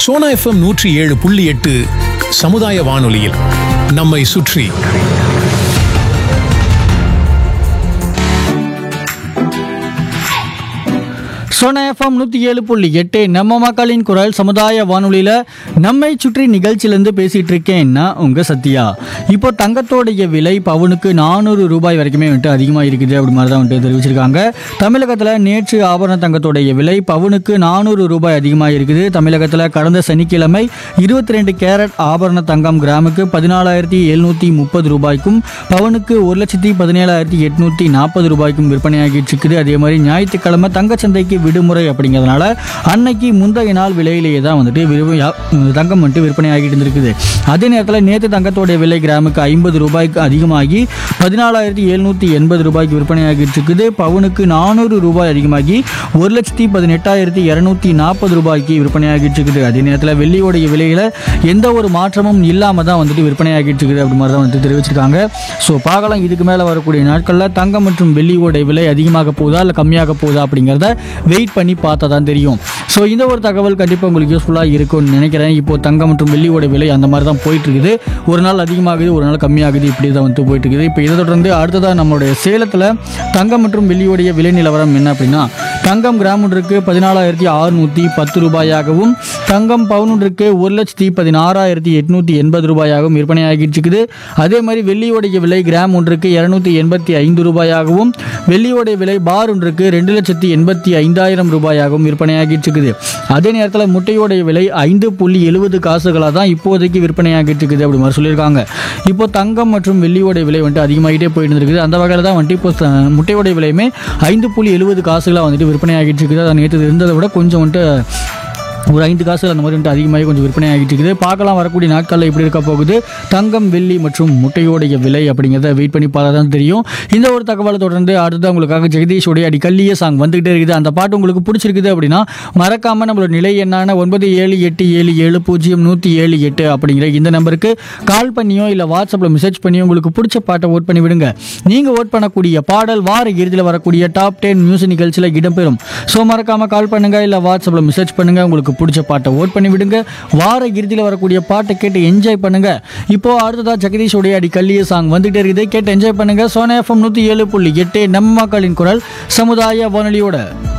Sona FM நூற்றி ஏழு புள்ளி எட்டு சமுதாய வானொலியில் நம்மை சுற்றி சோனா எஃப்எம் நூற்றி ஏழு புள்ளி எட்டு நம்ம மக்களின் குரல் சமுதாய வானொலியில் நம்மை சுற்றி நிகழ்ச்சியிலேருந்து பேசிகிட்டு இருக்கேன் நான் உங்கள் சத்யா இப்போ தங்கத்தோடைய விலை பவுனுக்கு நானூறு ரூபாய் வரைக்குமே வந்துட்டு அதிகமாக இருக்குது அப்படி மாதிரி தான் வந்துட்டு தெரிவிச்சிருக்காங்க தமிழகத்தில் நேற்று ஆபரண தங்கத்தோடைய விலை பவுனுக்கு நானூறு ரூபாய் அதிகமாக இருக்குது தமிழகத்தில் கடந்த சனிக்கிழமை இருபத்தி ரெண்டு கேரட் ஆபரண தங்கம் கிராமுக்கு பதினாலாயிரத்தி எழுநூற்றி முப்பது ரூபாய்க்கும் பவுனுக்கு ஒரு லட்சத்தி பதினேழாயிரத்தி எட்நூற்றி நாற்பது ரூபாய்க்கும் விற்பனையாகிட்டு இருக்குது அதே மாதிரி ஞாயிற்றுக்கிழமை தங்கச்சந்தைக்கு விடுமுறை அப்படிங்கிறதுனால அன்னைக்கு முந்தைய நாள் விலையிலேயே தான் வந்துட்டு விற்பனை- தங்கம் வந்துட்டு விற்பனை ஆகிட்டு இருந்திருக்குது அதே நேரத்தில் நேற்று தங்கத்தோடைய விலை கிராமுக்கு ஐம்பது ரூபாய்க்கு அதிகமாகி பதினாலாயிரத்தி எழுநூற்றி எண்பது ரூபாய்க்கு விற்பனை ஆகிட்டு இருக்குது பவுனுக்கு நானூறு ரூபாய் அதிகமாகி ஒரு லட்சத்தி பதினெட்டாயிரத்தி இரநூத்தி நாற்பது ரூபாய்க்கு விற்பனை ஆகிட்டு இருக்குது அதே நேரத்தில் வெள்ளியோடைய விலையில் எந்த ஒரு மாற்றமும் இல்லாமல் தான் வந்துட்டு விற்பனை ஆகிட்டு இருக்குது அப்படி மாதிரி தான் வந்துட்டு தெரிவிச்சிருக்காங்க ஸோ பார்க்கலாம் இதுக்கு மேலே வரக்கூடிய நாட்களில் தங்கம் மற்றும் வெள்ளியோடைய விலை அதிகமாக போகுதா இல்லை கம்மியாக போகுதா அப்படிங்கிறத வெயிட் பண்ணி பார்த்தா தான் தெரியும் ஸோ இந்த ஒரு தகவல் கண்டிப்பாக உங்களுக்கு யூஸ்ஃபுல்லாக இருக்கும்னு நினைக்கிறேன் இப்போ தங்கம் மற்றும் வெள்ளியோட விலை அந்த மாதிரி தான் போயிட்டு இருக்குது ஒரு நாள் அதிகமாகுது ஒரு நாள் கம்மியாகுது இப்படி தான் வந்து போயிட்டு இருக்குது இப்போ இதை தொடர்ந்து அடுத்ததாக நம்மளுடைய சேலத்தில் தங்கம் மற்றும் வெள்ளியோடைய விலை நிலவரம் என்ன அப்படின்னா தங்கம் கிராம் ஒன்றுக்கு பதினாலாயிரத்தி அறுநூற்றி பத்து ரூபாயாகவும் தங்கம் பவுன் ஒன்றுக்கு ஒரு லட்சத்தி பதினாறாயிரத்தி எட்நூற்றி எண்பது ரூபாயாகவும் விற்பனையாகிட்டு இருக்குது அதே மாதிரி வெள்ளியோடைய விலை கிராம் ஒன்றுக்கு இரநூத்தி எண்பத்தி ஐந்து ரூபாயாகவும் வெள்ளியோடைய விலை பார் ஒன்றுக்கு ரெண்டு லட்சத்தி எண்பத்தி ஐந்தாயிரம் ரூபாயாகவும் விற்பனையாகிட்டு இருக்குது அதே நேரத்தில் முட்டையோடைய விலை ஐந்து புள்ளி எழுபது காசுகளாக தான் இப்போதைக்கு விற்பனையாகிட்டு இருக்குது அப்படி மாதிரி சொல்லியிருக்காங்க இப்போ தங்கம் மற்றும் வெள்ளியோடைய விலை வந்துட்டு அதிகமாகிட்டே போயிட்டு இருக்குது அந்த வகையில் தான் வந்துட்டு இப்போ த- முட்டையோடைய விலையுமே ஐந்து புள்ளி எழுபது காசுகளாக வந்துட்டு விற்பனையாகிட்டு இருக்குது அது நேற்று இருந்ததை விட கொஞ்சம் வந்துட்டு ஒரு ஐந்து காசு அந்த மாதிரி வந்துட்டு அதிகமாகி கொஞ்சம் விற்பனை ஆகிட்டு இருக்குது பார்க்கலாம் வரக்கூடிய நாட்களில் எப்படி இருக்க போகுது தங்கம் வெள்ளி மற்றும் முட்டையோடைய விலை அப்படிங்கிறத வெயிட் பண்ணி பார்த்தா தான் தெரியும் இந்த ஒரு தகவலை தொடர்ந்து அடுத்து உங்களுக்காக ஜெகதீஷோடைய அடி கல்லிய சாங் வந்துகிட்டே இருக்குது அந்த பாட்டு உங்களுக்கு பிடிச்சிருக்குது அப்படின்னா மறக்காமல் நம்மளோட நிலை என்னான ஒன்பது ஏழு எட்டு ஏழு ஏழு பூஜ்ஜியம் நூற்றி ஏழு எட்டு அப்படிங்கிற இந்த நம்பருக்கு கால் பண்ணியோ இல்லை வாட்ஸ்அப்பில் மெசேஜ் பண்ணியோ உங்களுக்கு பிடிச்ச பாட்டை ஓட் பண்ணி விடுங்க நீங்கள் ஓட் பண்ணக்கூடிய பாடல் வார இறுதியில் வரக்கூடிய டாப் டென் மியூசிக் நிகழ்ச்சியில் இடம்பெறும் ஸோ மறக்காமல் கால் பண்ணுங்க இல்லை வாட்ஸ்அப்பில் மெசேஜ் பண்ணுங்க உங்களுக்கு பிடிச்ச பாட்டை ஓட் பண்ணி விடுங்க வார இறுதியில் வரக்கூடிய பாட்டை கேட்டு என்ஜாய் பண்ணுங்க இப்போ அடுத்ததா ஜெகதீஷோடைய அடி கல்லிய சாங் வந்துட்டே இருக்குது கேட்டு என்ஜாய் பண்ணுங்க சோனா எஃப்எம் நூற்றி ஏழு புள்ளி எட்டு நம்ம மக்களின் குரல் சமுதாய வானொலியோட